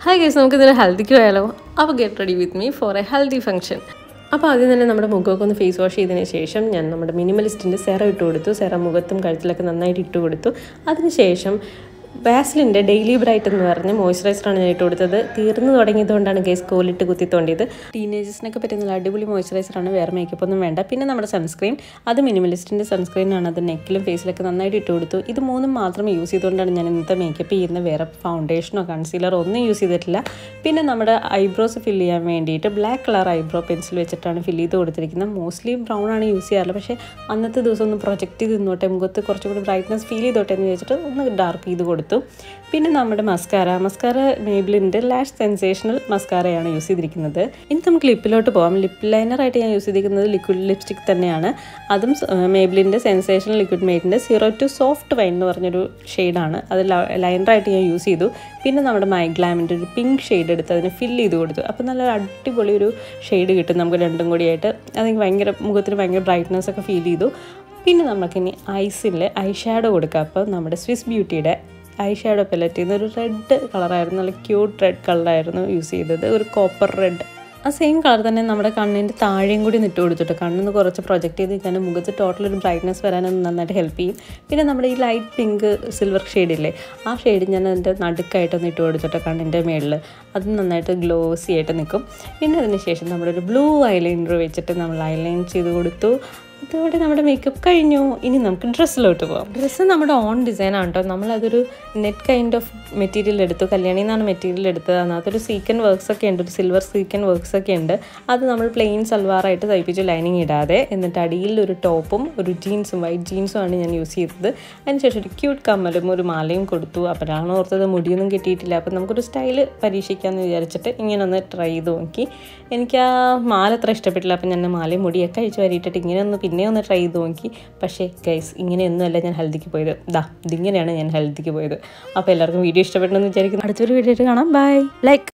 hi guys നമുക്ക് ഇതിന് ഹെൽത്തിക്ക് പോയാലോ അപ്പോൾ get ready with me for a haldi function അപ്പോൾ ആദ്യം തന്നെ നമ്മുടെ മുഖമൊക്കെ ഒന്ന് ഫേസ് വാഷ് ചെയ്തതിന് ശേഷം ഞാൻ നമ്മുടെ മിനിമലിസ്റ്റിൻ്റെ സെറം ഇട്ട് കൊടുത്തു സെറം മുഖത്തും കഴുത്തിലൊക്കെ നന്നായിട്ട് ഇട്ട് കൊടുത്തു അതിനുശേഷം വാസ്ലിൻ്റെ ഡെയിലി ബ്രൈറ്റ് എന്ന് പറഞ്ഞ മോയ്സ്ചറൈസറാണ് ഞാൻ ഇട്ട് കൊടുത്തത് തീർന്നു തുടങ്ങിയതുകൊണ്ടാണ് ഗേസ് കോലിട്ട് കുത്തി തോണ്ടിയത് ടീനേജേഴ്സിനൊക്കെ പറ്റിയ നല്ല അടിപൊളി മോയ്സ്ചറൈസറാണ് വേറെ മേക്കപ്പ് ഒന്നും വേണ്ട പിന്നെ നമ്മുടെ സൺസ്ക്രീൻ അത് മിനിമലിസ്റ്റിൻ്റെ സൺസ്ക്രീനാണ് അത് നെക്കിലും ഫേസിലൊക്കെ നന്നായിട്ട് ഇട്ട് കൊടുത്തു ഇത് മൂന്നും മാത്രം യൂസ് ചെയ്തുകൊണ്ടാണ് ഞാൻ ഇന്നത്തെ മേക്കപ്പ് ചെയ്യുന്ന വേറെ ഫൗണ്ടേഷനോ കൺസീലറോ ഒന്നും യൂസ് ചെയ്തിട്ടില്ല പിന്നെ നമ്മുടെ ഐബ്രോസ് ഫില്ല് ചെയ്യാൻ വേണ്ടിയിട്ട് ബ്ലാക്ക് കളർ ഐബ്രോ പെൻസിൽ വെച്ചിട്ടാണ് ഫില്ല് ചെയ്ത് കൊടുത്തിരിക്കുന്നത് മോസ്റ്റ്ലി ബ്രൗൺ ആണ് യൂസ് ചെയ്യാറുള്ളത് പക്ഷേ അന്നത്തെ ദിവസം ഒന്ന് പ്രൊജക്റ്റ് ചെയ്ത് നിന്നോട്ടെ മുഖത്ത് കുറച്ചുകൂടി ബ്രൈറ്റ്നസ് ഫീൽ ചെയ്തോട്ടെ എന്ന് വെച്ചിട്ട് ഒന്ന് ഡാർക്ക് ചെയ്ത് കൊടുത്തു പിന്നെ നമ്മുടെ മസ്കാര മസ്കാര മേബിളിൻ്റെ ലാഷ് സെൻസേഷണൽ മസ്കാരയാണ് യൂസ് ചെയ്തിരിക്കുന്നത് ഇനി നമുക്ക് ലിപ്പിലോട്ട് പോകാം ലിപ്പ് ലൈനറായിട്ട് ഞാൻ യൂസ് ചെയ്തിരിക്കുന്നത് ലിക്വിഡ് ലിപ്സ്റ്റിക് തന്നെയാണ് അതും മേബിളിൻ്റെ സെൻസേഷണൽ ലിക്വിഡ് മെയ്ഡിൻ്റെ സീറോ ടു സോഫ്റ്റ് വൈൻ എന്ന് പറഞ്ഞൊരു ഷെയ്ഡാണ് അത് ലൈനറായിട്ട് ഞാൻ യൂസ് ചെയ്തു പിന്നെ നമ്മുടെ മൈഗ്ലാമിൻ്റെ ഒരു പിങ്ക് ഷെയ്ഡ് എടുത്ത് അതിന് ഫില്ല് ചെയ്ത് കൊടുത്തു അപ്പോൾ നല്ല അടിപൊളി ഒരു ഷെയ്ഡ് കിട്ടും നമുക്ക് രണ്ടും കൂടിയായിട്ട് അതെനിക്ക് ഭയങ്കര മുഖത്തിന് ഭയങ്കര ബ്രൈറ്റ്നസ് ഒക്കെ ഫീൽ ചെയ്തു പിന്നെ നമുക്കിനി ഐസിൽ ഐ ഷാഡോ കൊടുക്കാം അപ്പോൾ നമ്മുടെ സ്വിസ് ബ്യൂട്ടിയുടെ ഐ ഷാഡോ പെലറ്റിൽ നിന്ന് ഒരു റെഡ് കളറായിരുന്നു നല്ല ക്യൂട്ട് റെഡ് കളറായിരുന്നു യൂസ് ചെയ്തത് ഒരു കോപ്പർ റെഡ് ആ സെയിം കളർ തന്നെ നമ്മുടെ കണ്ണിൻ്റെ താഴെയും കൂടി നിട്ട് കൊടുത്തിട്ട് കണ്ണിന്ന് കുറച്ച് പ്രൊജക്റ്റ് ചെയ്ത് കഴിഞ്ഞാൽ മുഖത്ത് ടോട്ടൽ ഒരു ബ്രൈറ്റ്നസ് വരാനൊന്ന് നന്നായിട്ട് ഹെൽപ്പ് ചെയ്യും പിന്നെ നമ്മുടെ ഈ ലൈറ്റ് പിങ്ക് സിൽവർ ഷെയ്ഡില്ലേ ആ ഷെയ്ഡ് ഞാൻ അതിൻ്റെ നടുക്കായിട്ടൊന്ന് ഇട്ട് കൊടുത്തിട്ട് കണ്ണിൻ്റെ മേളിൽ അത് നന്നായിട്ട് ഗ്ലോസി ആയിട്ട് നിൽക്കും പിന്നെ അതിന് ശേഷം നമ്മളൊരു ബ്ലൂ ഐലൈനർ വെച്ചിട്ട് നമ്മൾ ഐലൈൻ ചെയ്ത് കൊടുത്തു അതോടെ നമ്മുടെ മേക്കപ്പ് കഴിഞ്ഞു ഇനി നമുക്ക് ഡ്രസ്സിലോട്ട് പോകാം ഡ്രസ്സ് നമ്മുടെ ഓൺ ഡിസൈൻ ആണ് കേട്ടോ നമ്മളതൊരു നെറ്റ് കൈൻഡ് ഓഫ് മെറ്റീരിയൽ എടുത്തു കല്യാണിയിൽ നിന്നാണ് മെറ്റീരിയൽ എടുത്തത് അതിനകത്തൊരു സീക്കൻ വർക്ക്സ് ഒക്കെ ഉണ്ട് ഒരു സിൽവർ സീക്കൻ വർക്ക്സ് ഒക്കെ ഉണ്ട് അത് നമ്മൾ പ്ലെയിൻ സൽവാറായിട്ട് തയ്പ്പിച്ച് ലൈനിങ് ഇടാതെ എന്നിട്ട് അടിയിൽ ഒരു ടോപ്പും ഒരു ജീൻസും വൈറ്റ് ജീൻസും ആണ് ഞാൻ യൂസ് ചെയ്തത് അതിനുശേഷം ഒരു ക്യൂട്ട് കമ്മലും ഒരു മാലയും കൊടുത്തു അപ്പോഴാണ് ഓർത്തത് മുടിയൊന്നും കിട്ടിയിട്ടില്ല അപ്പം നമുക്കൊരു സ്റ്റൈല് പരീക്ഷിക്കാമെന്ന് വിചാരിച്ചിട്ട് ഇങ്ങനെ ഒന്ന് ട്രൈ ചെയ്ത് നോക്കി എനിക്ക് ആ മാല അത്ര ഇഷ്ടപ്പെട്ടില്ല അപ്പം ഞാൻ മാലയും മുടിയൊക്കെ അഴിച്ച് വരിയിട്ടിട്ട് ഇങ്ങനെ ഒന്ന് പിന്നെ ഒന്ന് ട്രൈ ചെയ്ത് നോക്കി പക്ഷേ ഗൈസ് ഇങ്ങനെയൊന്നുമല്ല ഞാൻ ഹെൽത്തിക്ക് പോയത് ദാ ഇതിങ്ങനെയാണ് ഞാൻ ഹെൽത്തിക്ക് പോയത് അപ്പോൾ എല്ലാവർക്കും വീഡിയോ ഇഷ്ടപ്പെട്ടെന്ന് വിചാരിക്കുന്നു അടുത്തൊരു വീഡിയോ ആയിട്ട് കാണാം ബൈ ലൈക്ക്